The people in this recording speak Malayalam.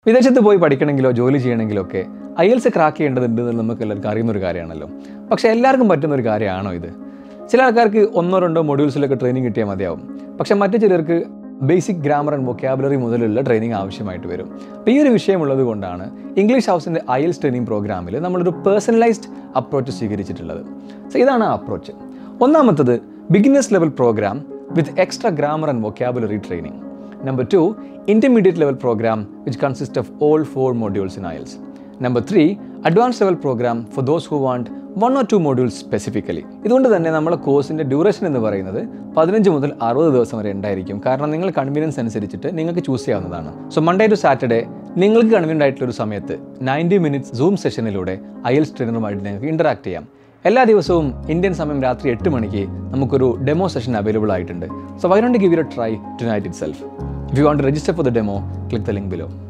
വിദേശത്ത് പോയി പഠിക്കണമെങ്കിലോ ജോലി ചെയ്യണമെങ്കിലോ ഒക്കെ ഐ എൽസ് ക്രാക്ക് ചെയ്യേണ്ടതുണ്ട് എന്ന് നമുക്ക് എല്ലാവർക്കും അറിയുന്ന ഒരു കാര്യമാണല്ലോ പക്ഷേ എല്ലാവർക്കും പറ്റുന്ന ഒരു കാര്യമാണോ ഇത് ചില ആൾക്കാർക്ക് ഒന്നോ രണ്ടോ മൊഡ്യൂൾസിലൊക്കെ ട്രെയിനിങ് കിട്ടിയാൽ മതിയാവും പക്ഷേ മറ്റു ചിലർക്ക് ബേസിക് ഗ്രാമർ ആൻഡ് വൊക്കാബുലറി മുതലുള്ള ട്രെയിനിങ് ആവശ്യമായിട്ട് വരും അപ്പോൾ ഈ ഒരു വിഷയമുള്ളത് കൊണ്ടാണ് ഇംഗ്ലീഷ് ഹൗസിൻ്റെ ഐ എൽസ് ട്രെയിനിങ് പ്രോഗ്രാമിൽ നമ്മളൊരു പേഴ്സണലൈസ്ഡ് അപ്രോച്ച് സ്വീകരിച്ചിട്ടുള്ളത് സോ ഇതാണ് ആ അപ്രോച്ച് ഒന്നാമത്തത് beginners level programme with extra grammar and vocabulary training Number two, intermediate level program which consists of all four modules in IELTS. Number three, advanced level program for those who want one or two modules specifically ഇതുകൊണ്ട് തന്നെ നമ്മളെ കോഴ്സിൻ്റെ ഡ്യൂറേഷൻ എന്ന് പറയുന്നത് പതിനഞ്ച് മുതൽ അറുപത് ദിവസം വരെ ഉണ്ടായിരിക്കും കാരണം നിങ്ങൾ കൺവീനിയൻസ് അനുസരിച്ചിട്ട് നിങ്ങൾക്ക് ചൂസ് ചെയ്യാവുന്നതാണ് സോ മൺഡേ ടു സാറ്റർഡേ നിങ്ങൾക്ക് കൺവീനിയൻ്റ് ആയിട്ടുള്ള ഒരു സമയത്ത് നയൻറ്റി മിനിറ്റ്സ് സൂം സെഷനിലൂടെ ഐഎൽസ് ട്രെയിനറുമായിട്ട് നിങ്ങൾക്ക് ഇൻറ്ററാക്ട് ചെയ്യാം എല്ലാ ദിവസവും ഇന്ത്യൻ സമയം രാത്രി എട്ട് മണിക്ക് നമുക്കൊരു ഡെമോ സെഷൻ അവൈലബിൾ ആയിട്ടുണ്ട് so why don't give you a try tonight itself if you want register for the demo click the link below